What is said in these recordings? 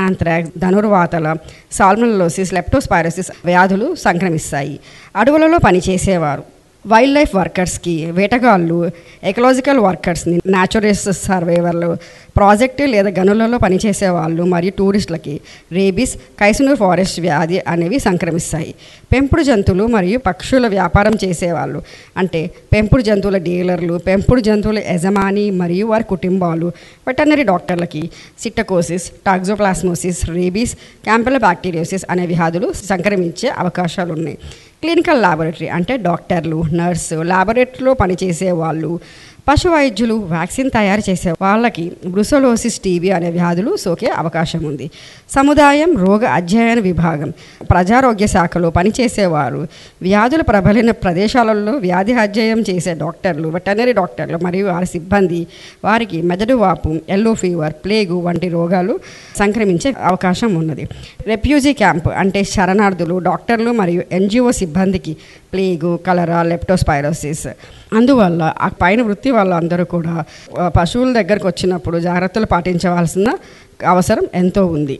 anthrax ధనుర్వాతల సాల్మనలోసిస్ leptospirosis వ్యాధులు సంక్రమిస్తాయి అడవులలో పనిచేసేవారు వైల్డ్ లైఫ్ వర్కర్స్కి వేటగాళ్ళు ఎకలాజికల్ వర్కర్స్ని న్యాచురలిస్ట్ సర్వేవర్లు ప్రాజెక్టు లేదా గనులలో పనిచేసే వాళ్ళు మరియు టూరిస్టులకి రేబీస్ కైసనూర్ ఫారెస్ట్ వ్యాధి అనేవి సంక్రమిస్తాయి పెంపుడు జంతువులు మరియు పక్షుల వ్యాపారం చేసేవాళ్ళు అంటే పెంపుడు జంతువుల డీలర్లు పెంపుడు జంతువుల యజమాని మరియు వారి కుటుంబాలు వెటర్నరీ డాక్టర్లకి psittacosis toxoplasmosis rabies campylobacteriosis అనే వ్యాధులు సంక్రమించే అవకాశాలు ఉన్నాయి క్లినికల్ ల్యాబొరేటరీ అంటే డాక్టర్లు నర్సు ల్యాబొరేటరీలో పనిచేసే వాళ్ళు పశు వైద్యులు వ్యాక్సిన్ తయారు చేసే వాళ్ళకి బ్రుసోలోసిస్ టీబీ అనే వ్యాధులు సోకే అవకాశం ఉంది సముదాయం రోగ అధ్యయన విభాగం ప్రజారోగ్య శాఖలో పనిచేసేవారు వ్యాధుల ప్రబలిన ప్రదేశాలలో వ్యాధి అధ్యయనం చేసే డాక్టర్లు వెటర్నరీ డాక్టర్లు మరియు వారి సిబ్బంది వారికి మెదడు వాపు ఎల్లో ఫీవర్ ప్లేగు వంటి రోగాలు సంక్రమించే అవకాశం ఉన్నది రెప్యూజీ క్యాంప్ అంటే శరణార్థులు డాక్టర్లు మరియు ఎన్జిఓ సిబ్బందికి ప్లేగు కలరా లెప్టోస్పైరోసిస్ అందువల్ల ఆ పైన వృత్తి వాళ్ళందరూ కూడా ఆ, పశువుల దగ్గరకు వచ్చినప్పుడు జాగ్రత్తలు పాటించవలసిన అవసరం ఎంతో ఉంది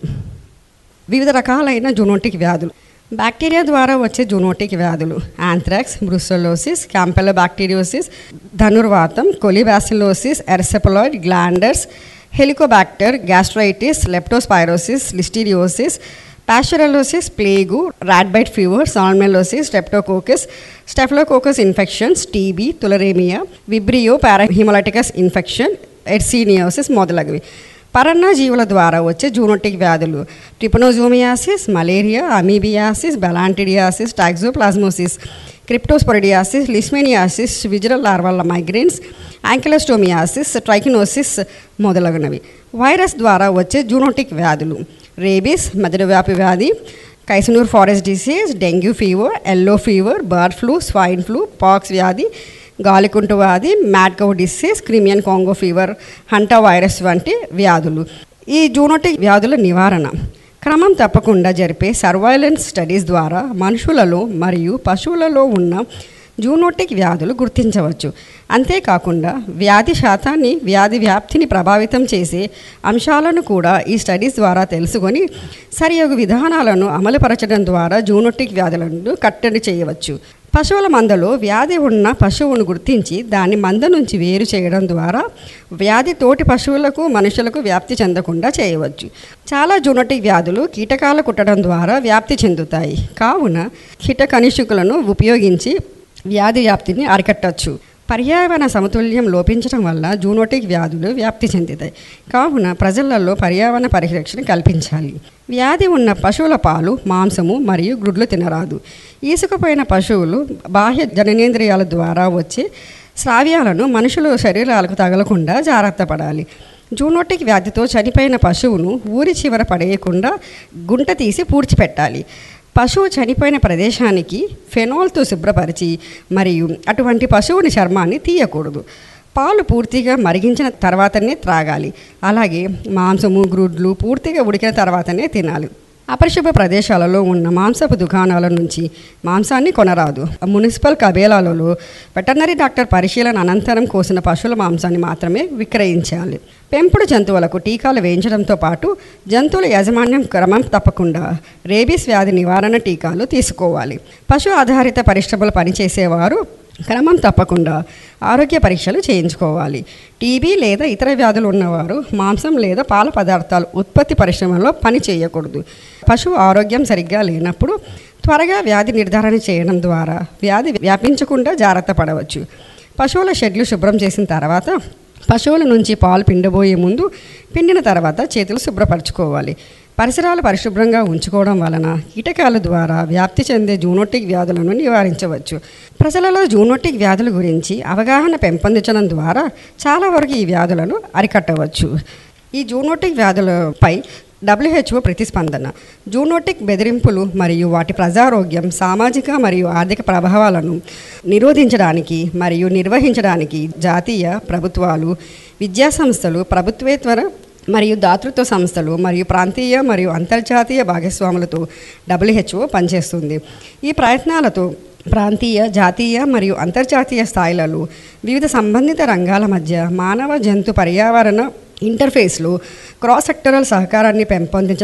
వివిధ రకాలైన జూనోటిక్ వ్యాధులు బ్యాక్టీరియా ద్వారా వచ్చే జూనోటిక్ వ్యాధులు యాంథ్రాక్స్ బ్రుసోలోసిస్ క్యాంపెల బ్యాక్టీరియోసిస్ ధనుర్వాతం colibacillosis erysipeloid glanders helicobacter gastritis leptospirosis listeriosis pasteurellosis plague rat bite fever salmonellosis streptococcus staphylococcus infections TB tularaemia vibrio parahaemolyticus infection yersiniosis మొదలగువి పరన్న జీవుల ద్వారా వచ్చే జూనోటిక్ వ్యాధులు trypanosomiasis malaria amoebiasis balantidiasis toxoplasmosis cryptosporidiosis leishmaniasis visceral larval migrans ancylostomiasis trichinosis మొదలగునవి virus ద్వారా వచ్చే zoonotic వ్యాధులు రేబీస్ మెదడు వ్యాపి వ్యాధి Kyasanur forest disease dengue fever yellow fever bird flu swine flu pox వ్యాధి గాలికుంటు వ్యాధి mad cow disease Crimean Congo fever hantavirus వంటి వ్యాధులు ఈ జూనోటిక్ వ్యాధుల నివారణ క్రమం తప్పకుండా జరిపే సర్వైలెన్స్ స్టడీస్ ద్వారా మనుషులలో మరియు పశువులలో ఉన్న జూనోటిక్ వ్యాధులు గుర్తించవచ్చు అంతేకాకుండా వ్యాధి శాతాన్ని వ్యాధి వ్యాప్తిని ప్రభావితం చేసే అంశాలను కూడా ఈ స్టడీస్ ద్వారా తెలుసుకొని సరియగు విధానాలను అమలుపరచడం ద్వారా జూనోటిక్ వ్యాధులను కట్టడి చేయవచ్చు పశువుల మందలో వ్యాధి ఉన్న పశువును గుర్తించి దాన్ని మంద నుంచి వేరు చేయడం ద్వారా వ్యాధి తోటి పశువులకు మనుషులకు వ్యాప్తి చెందకుండా చేయవచ్చు చాలా జూనోటిక్ వ్యాధులు కీటకాలు కుట్టడం ద్వారా వ్యాప్తి చెందుతాయి కావున కీటకనిషుకులను ఉపయోగించి వ్యాధి వ్యాప్తిని అరికట్టవచ్చు పర్యావరణ సమతుల్యం లోపించడం వల్ల జూనోటిక్ వ్యాధులు వ్యాప్తి చెందుతాయి కావున ప్రజలలో పర్యావరణ పరిరక్షణ కల్పించాలి వ్యాధి ఉన్న పశువుల పాలు మాంసము మరియు గుడ్లు తినరాదు ఈసుకుపోయిన పశువులు బాహ్య జననేంద్రియాల ద్వారా వచ్చే స్రావ్యాలను మనుషుల శరీరాలకు తగలకుండా జాగ్రత్త పడాలి జూనోటిక్ వ్యాధితో చనిపోయిన పశువును ఊరి చివర పడేయకుండా గుంట తీసి పూడ్చిపెట్టాలి పశువు చనిపోయిన ప్రదేశానికి ఫెనాల్తో శుభ్రపరిచి మరియు అటువంటి పశువుని చర్మాన్ని తీయకూడదు పాలు పూర్తిగా మరిగించిన తర్వాతనే త్రాగాలి అలాగే మాంసము గ్రుడ్లు పూర్తిగా ఉడికిన తర్వాతనే తినాలి అపరిశుభ్ర ప్రదేశాలలో ఉన్న మాంసపు దుకాణాల నుంచి మాంసాన్ని కొనరాదు మున్సిపల్ కబేలాలలో వెటర్నరీ డాక్టర్ పరిశీలన అనంతరం కోసిన పశువుల మాంసాన్ని మాత్రమే విక్రయించాలి పెంపుడు జంతువులకు టీకాలు వేయించడంతో పాటు జంతువుల యాజమాన్యం క్రమం తప్పకుండా రేబీస్ వ్యాధి నివారణ టీకాలు తీసుకోవాలి పశు ఆధారిత పరిశ్రమలు పనిచేసేవారు క్రమం తప్పకుండా ఆరోగ్య పరీక్షలు చేయించుకోవాలి టీబీ లేదా ఇతర వ్యాధులు ఉన్నవారు మాంసం లేదా పాల పదార్థాలు ఉత్పత్తి పరిశ్రమలో పని చేయకూడదు పశువు ఆరోగ్యం సరిగ్గా లేనప్పుడు త్వరగా వ్యాధి నిర్ధారణ చేయడం ద్వారా వ్యాధి వ్యాపించకుండా జాగ్రత్త పడవచ్చు పశువుల షెడ్లు శుభ్రం చేసిన తర్వాత పశువుల నుంచి పాలు పిండబోయే ముందు పిండిన తర్వాత చేతులు శుభ్రపరచుకోవాలి పరిసరాలు పరిశుభ్రంగా ఉంచుకోవడం వలన కీటకాల ద్వారా వ్యాప్తి చెందే జూనోటిక్ వ్యాధులను నివారించవచ్చు ప్రజలలో జూనోటిక్ వ్యాధుల గురించి అవగాహన పెంపొందించడం ద్వారా చాలా వరకు ఈ వ్యాధులను అరికట్టవచ్చు ఈ జూనోటిక్ వ్యాధులపై డబ్ల్యూహెచ్ఓ ప్రతిస్పందన జూనోటిక్ బెదిరింపులు మరియు వాటి ప్రజారోగ్యం సామాజిక మరియు ఆర్థిక ప్రభావాలను నిరోధించడానికి మరియు నిర్వహించడానికి జాతీయ ప్రభుత్వాలు విద్యా సంస్థలు ప్రభుత్వేతర మరియు దాతృత్వ సంస్థలు మరియు ప్రాంతీయ మరియు అంతర్జాతీయ భాగస్వాములతో డబ్ల్యూహెచ్ఓ పనిచేస్తుంది ఈ ప్రయత్నాలతో ప్రాంతీయ జాతీయ మరియు అంతర్జాతీయ స్థాయిలలో వివిధ సంబంధిత రంగాల మధ్య మానవ జంతు పర్యావరణ ఇంటర్ఫేస్లో క్రాస్ సెక్టరల్ సహకారాన్ని పెంపొందించడం